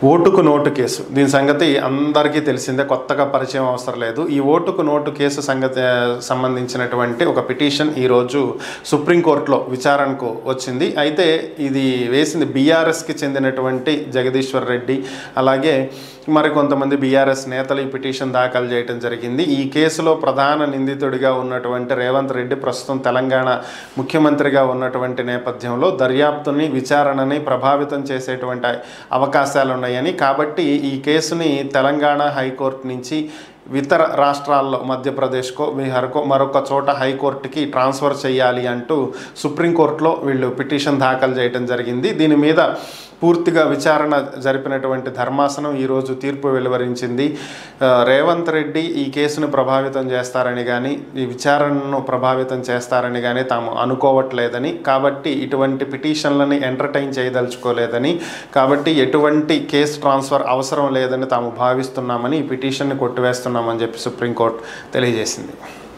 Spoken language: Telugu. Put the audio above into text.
ఓటుకు నోటు కేసు దీని సంగతి అందరికీ తెలిసిందే కొత్తగా పరిచయం అవసరం లేదు ఈ ఓటుకు నోటు కేసు సంగతి సంబంధించినటువంటి ఒక పిటిషన్ ఈరోజు సుప్రీంకోర్టులో విచారణకు వచ్చింది అయితే ఇది వేసింది బీఆర్ఎస్కి చెందినటువంటి జగదీశ్వర్ రెడ్డి అలాగే మరి కొంతమంది బీఆర్ఎస్ నేతలు ఈ పిటిషన్ దాఖలు చేయడం జరిగింది ఈ కేసులో ప్రధాన నిందితుడిగా ఉన్నటువంటి రేవంత్ రెడ్డి ప్రస్తుతం తెలంగాణ ముఖ్యమంత్రిగా ఉన్నటువంటి నేపథ్యంలో దర్యాప్తుని విచారణని ప్రభావితం చేసేటువంటి అవకాశాలు ఉన్నాయని కాబట్టి ఈ కేసుని తెలంగాణ హైకోర్టు నుంచి ఇతర రాష్ట్రాల్లో మధ్యప్రదేశ్కో బీహార్కో మరొక చోట హైకోర్టుకి ట్రాన్స్ఫర్ చేయాలి అంటూ సుప్రీంకోర్టులో వీళ్ళు పిటిషన్ దాఖలు చేయడం జరిగింది దీని మీద పూర్తిగా విచారణ జరిపినటువంటి ధర్మాసనం ఈరోజు తీర్పు వెలువరించింది ఆ, రేవంత్ రెడ్డి ఈ కేసును ప్రభావితం చేస్తారని కానీ ఈ విచారణను ప్రభావితం చేస్తారని కానీ తాము అనుకోవట్లేదని కాబట్టి ఇటువంటి పిటిషన్లని ఎంటర్టైన్ చేయదలుచుకోలేదని కాబట్టి ఎటువంటి కేసు ట్రాన్స్ఫర్ అవసరం లేదని తాము భావిస్తున్నామని ఈ పిటిషన్ని కొట్టివేస్తున్నామని చెప్పి సుప్రీంకోర్టు తెలియజేసింది